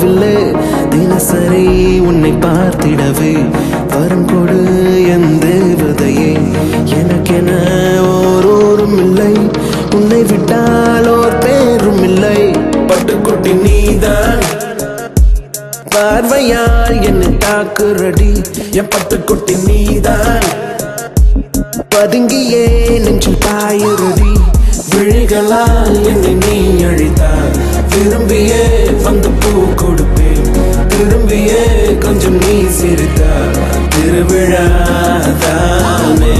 தொலைவில்லை தினசரி உன்னை பார்த்திடவே வரம் கொடு என் தேவதையே எனக்கென ஓரோரும் இல்லை உன்னை விட்டால் ஓர் பேரும் இல்லை பட்டுக்குட்டி நீதான் பார்வையால் என்னை தாக்குறடி என் பட்டுக்குட்டி நீதான் பதுங்கியே நெஞ்சில் பாயுறடி விழிகளால் என்னை நீ அழித்தார் விரும்பியே வந்து பூ கொடுப்பேன் திரும்பியே கொஞ்சம் நீ சிரித்தார் திருவிழா தானே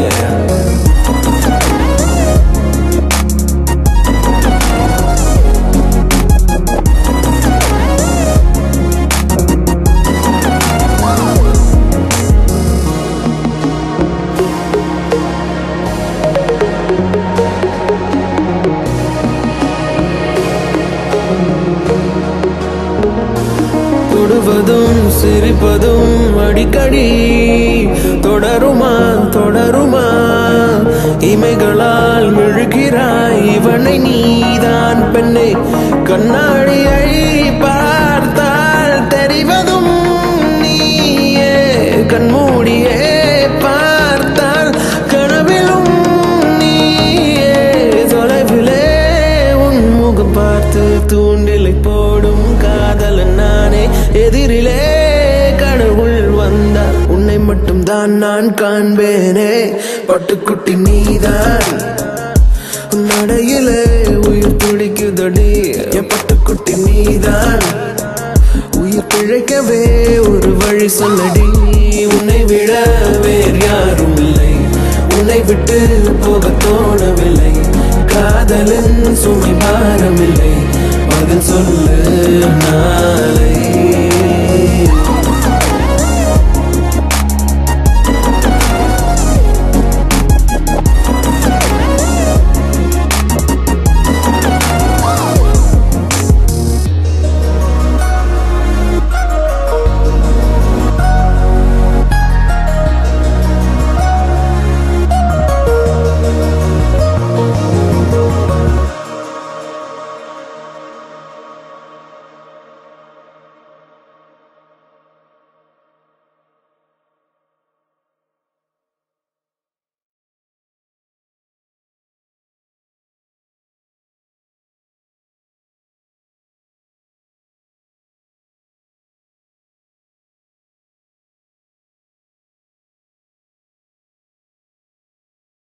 தொடுவதும் சிரிப்பதும் அடிக்கடி தொடருமா தொடருமா இமைகளால் மெழுகிறாய் இவனை நீதான் பெண்ணே கண்ணாடியை பார்த்தால் தெரிவதும் நீயே கண்மூடியே பார்த்தால் கனவிலும் நீயே தொலைவிலே உன் முகம் பார்த்து தூண்டிலை போடும் காதலன் நானே எதிரிலே கடவுள் வந்தார் உன்னை மட்டும் தான் நான் காண்பேனே பட்டுக்குட்டி நீதான் உன் நடையிலே உயிர் துடிக்குதடி என் பட்டுக்குட்டி நீதான் உயிர் பிழைக்கவே ஒரு வழி சொல்லடி உன்னை விட வேறு யாரும் இல்லை உன்னை விட்டு போக தோணவில்லை காதலின் சுமை பாரமில்லை பதில் சொல்லு நாளை